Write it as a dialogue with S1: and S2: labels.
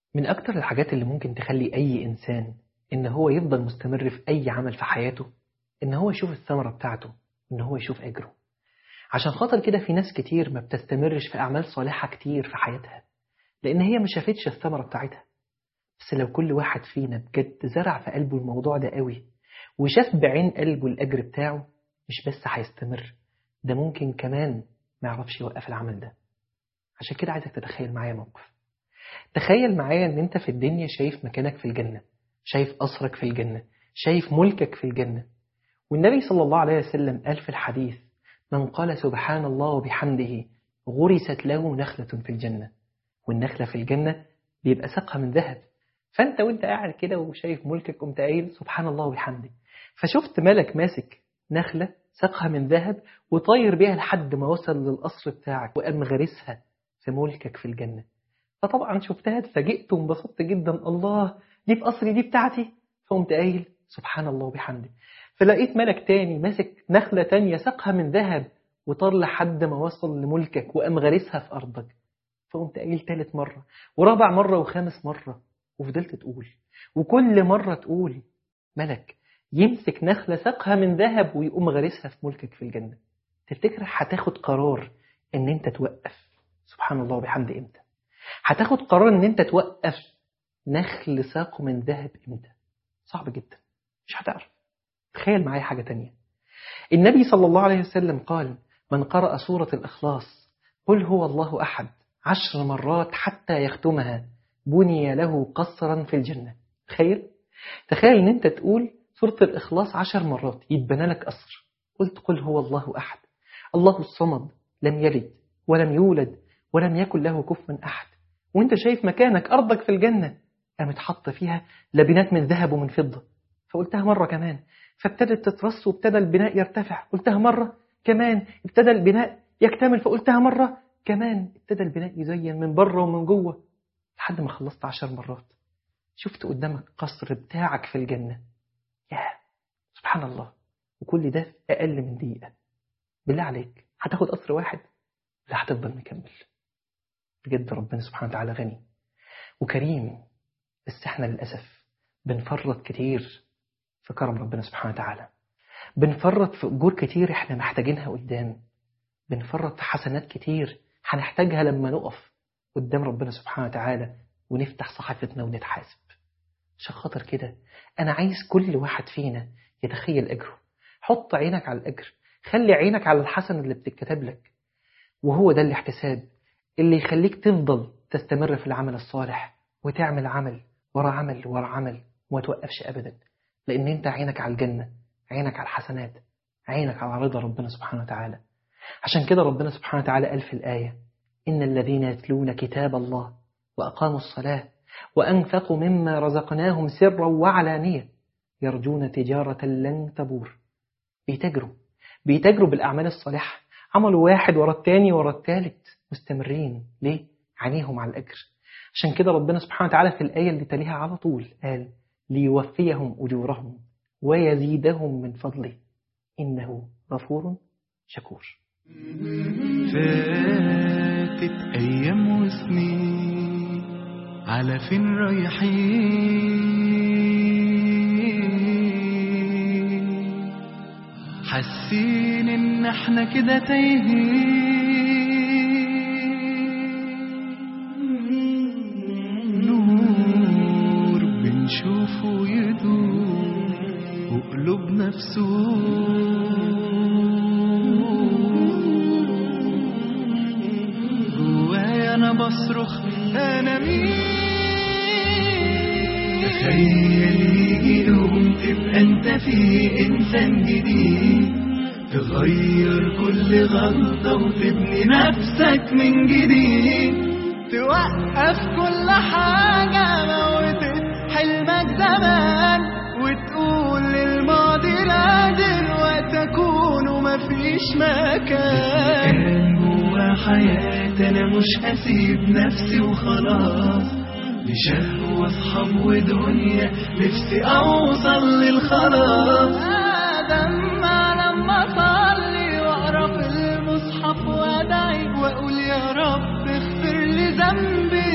S1: من أكتر الحاجات اللي ممكن تخلي أي إنسان إن هو يفضل مستمر في أي عمل في حياته إن هو يشوف الثمرة بتاعته إن هو يشوف أجره عشان خاطر كده في ناس كتير ما بتستمرش في أعمال صالحة كتير في حياتها لأن هي ما شافتش الثمرة بتاعتها بس لو كل واحد فينا بجد زرع في قلبه الموضوع ده قوي وشاف بعين قلبه الأجر بتاعه مش بس هيستمر ده ممكن كمان ما يعرفش يوقف العمل ده عشان كده عايزك تتخيل معايا موقف تخيل معايا ان انت في الدنيا شايف مكانك في الجنة شايف قصرك في الجنة شايف ملكك في الجنة والنبي صلى الله عليه وسلم قال في الحديث من قال سبحان الله وبحمده غرست له نخلة في الجنة والنخلة في الجنة بيبقى ساقها من ذهب فانت وانت قاعد كده وشايف ملكك قمت قايل سبحان الله وبحمده فشفت ملك ماسك نخلة ساقها من ذهب وطاير بيها لحد ما وصل للقصر بتاعك وقام غارسها في ملكك في الجنة فطبعا شفتها اتفاجئت وانبسطت جدا الله دي في قصري دي بتاعتي فقمت قايل سبحان الله وبحمده فلقيت ملك تاني ماسك نخلة تانية ساقها من ذهب وطار لحد ما وصل لملكك وقام غارسها في أرضك فقمت قايل تالت مرة ورابع مرة وخامس مرة وفضلت تقول وكل مرة تقول ملك يمسك نخلة ساقها من ذهب ويقوم غارسها في ملكك في الجنة تفتكر هتاخد قرار ان انت توقف سبحان الله وبحمده امتى هتاخد قرار ان انت توقف نخل ساقه من ذهب امتى صعب جدا مش هتعرف تخيل معايا حاجة تانية النبي صلى الله عليه وسلم قال من قرأ سورة الإخلاص قل هو الله أحد عشر مرات حتى يختمها بني له قصرا في الجنة تخيل تخيل ان انت تقول سورة الإخلاص عشر مرات يتبنى لك قصر قلت قل هو الله أحد الله الصمد لم يلد ولم يولد ولم يكن له كفوا أحد وانت شايف مكانك أرضك في الجنة قامت حط فيها لبنات من ذهب ومن فضة فقلتها مرة كمان فابتدت تترص وابتدى البناء يرتفع قلتها مرة كمان ابتدى البناء يكتمل فقلتها مرة كمان ابتدى البناء يزين من بره ومن جوه لحد ما خلصت عشر مرات شفت قدامك قصر بتاعك في الجنة ياه سبحان الله وكل ده في أقل من دقيقة بالله عليك هتاخد قصر واحد لا هتفضل مكمل بجد ربنا سبحانه وتعالى غني وكريم بس احنا للأسف بنفرط كتير في كرم ربنا سبحانه وتعالى بنفرط في أجور كتير احنا محتاجينها قدام بنفرط في حسنات كتير هنحتاجها لما نقف قدام ربنا سبحانه وتعالى ونفتح صحيفتنا ونتحاسب عشان خاطر كده أنا عايز كل واحد فينا يتخيل أجره حط عينك على الأجر خلي عينك على الحسنة اللي بتتكتب لك وهو ده الاحتساب اللي يخليك تفضل تستمر في العمل الصالح وتعمل عمل ورا عمل ورا عمل وما توقفش أبدا لأن أنت عينك على الجنة عينك على الحسنات عينك على رضا ربنا سبحانه وتعالى عشان كده ربنا سبحانه وتعالى قال في الآية إن الذين يتلون كتاب الله وأقاموا الصلاة وأنفقوا مما رزقناهم سرا وعلانية يرجون تجارة لن تبور بيتجروا بيتجروا بالأعمال الصالحة عملوا واحد ورا التاني ورا التالت مستمرين ليه؟ عينيهم على الأجر عشان كده ربنا سبحانه وتعالى في الآية اللي تليها على طول قال ليوفيهم أجورهم ويزيدهم من فضله إنه غفور شكور
S2: فاتت أيام وسنين على فين رايحين حاسين إن احنا كده تايهين نور بنشوفه يدور وقلوبنا في جوايا انا بصرخ انا مين تخيل يجي يوم تبقى انت فيه انسان جديد تغير كل غلطة وتبني نفسك من جديد توقف كل حاجة موتت حلمك زمان وتقول للماضي لا دلوقتي أكون ومفيش مكان كان جوا حياتي أنا مش هسيب نفسي وخلاص لشهوة أصحاب ودنيا نفسي أوصل للخلاص آدم لما أصلي وأقرأ في المصحف وأدعي وأقول يا رب اغفر لي ذنبي